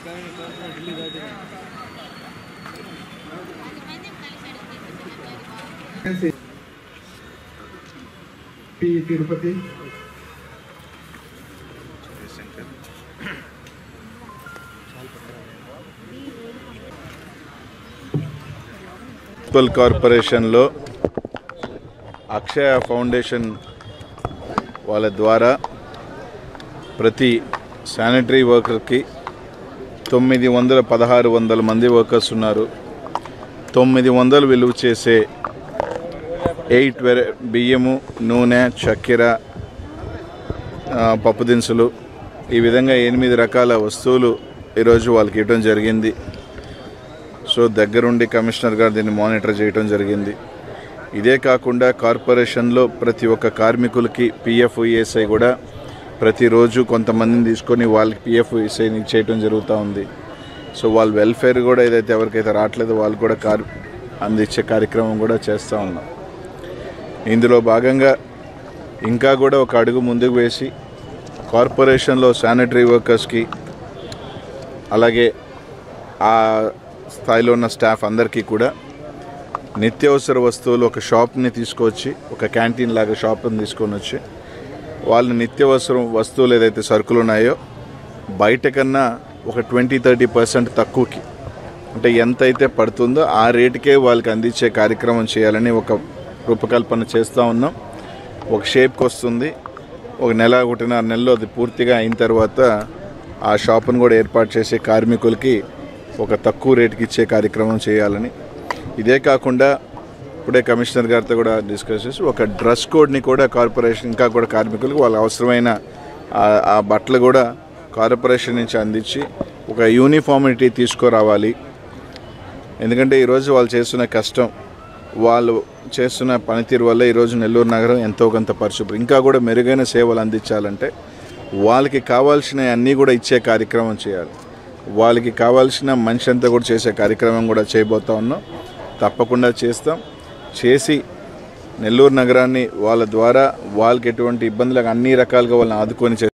P Tirupati municipal కార్పొరేషన్లో అక్షయ foundation వాళ్ళ ద్వారా ప్రతి శానిటరీ వర్కర్కి తొమ్మిది వందల పదహారు వందల మంది వర్కర్స్ ఉన్నారు తొమ్మిది వందలు విలువ చేసే ఎయిట్ వెర బియ్యము నూనె చక్కెర ఆ, పప్పు దినుసులు ఈ విధంగా ఎనిమిది రకాల వస్తువులు ఈరోజు వాళ్ళకి ఇవ్వడం జరిగింది సో దగ్గరుండి కమిషనర్ గారు దీన్ని మానిటర్ చేయడం జరిగింది ఇదే కాకుండా కార్పొరేషన్లో ప్రతి ఒక్క కార్మికులకి పిఎఫ్ ఈఎస్ఐ కూడా ప్రతిరోజు కొంతమందిని తీసుకొని వాళ్ళకి పిఎఫ్ ఈఎస్ఐని చేయడం జరుగుతూ ఉంది సో వాళ్ళ వెల్ఫేర్ కూడా ఏదైతే ఎవరికైతే రావట్లేదో వాళ్ళు కూడా కార్ అందించే కార్యక్రమం కూడా చేస్తూ ఉన్నాం ఇందులో భాగంగా ఇంకా కూడా ఒక అడుగు ముందుకు వేసి కార్పొరేషన్లో శానిటరీ వర్కర్స్కి అలాగే ఆ స్థాయిలో ఉన్న స్టాఫ్ అందరికీ కూడా నిత్యావసర వస్తువులు ఒక షాప్ని తీసుకొచ్చి ఒక క్యాంటీన్ లాగా షాప్ని తీసుకొని వచ్చి వాళ్ళు నిత్యావసరం వస్తువులు ఏదైతే సరుకులు ఉన్నాయో బయట కన్నా ఒక ట్వంటీ థర్టీ పర్సెంట్ తక్కువకి అంటే ఎంత అయితే పడుతుందో ఆ రేటుకే వాళ్ళకి అందించే కార్యక్రమం చేయాలని ఒక రూపకల్పన చేస్తూ ఉన్నాం ఒక షేప్కి వస్తుంది ఒక నెల ఒకటిన్నర నెలలో అది పూర్తిగా అయిన తర్వాత ఆ షాపును కూడా ఏర్పాటు చేసే కార్మికులకి ఒక తక్కువ రేటుకి ఇచ్చే కార్యక్రమం చేయాలని ఇదే కాకుండా ఇప్పుడే కమిషనర్ గారితో కూడా డిస్కస్ చేసి ఒక డ్రెస్ కోడ్ని కూడా కార్పొరేషన్ ఇంకా కూడా కార్మికులకు వాళ్ళ అవసరమైన ఆ- ఆ బట్టలు కూడా కార్పొరేషన్ నుంచి అందించి ఒక యూనిఫార్మిటీ తీసుకురావాలి ఎందుకంటే ఈరోజు వాళ్ళు చేస్తున్న కష్టం వాళ్ళు చేస్తున్న పనితీరు వల్ల ఈరోజు నెల్లూరు నగరం ఎంతో కొంత పరిశుభ్రం ఇంకా కూడా మెరుగైన సేవలు అందించాలంటే వాళ్ళకి కావాల్సిన అన్నీ కూడా ఇచ్చే కార్యక్రమం చేయాలి వాళ్ళకి కావాల్సిన మనిషి అంతా కూడా చేసే కార్యక్రమం కూడా చేయబోతా ఉన్నాం తప్పకుండా చేస్తాం చేసి నెల్లూరు నగరాన్ని వాళ్ళ ద్వారా వాళ్ళకి ఎటువంటి ఇబ్బందులకు అన్ని రకాలుగా వాళ్ళని ఆదుకొని చే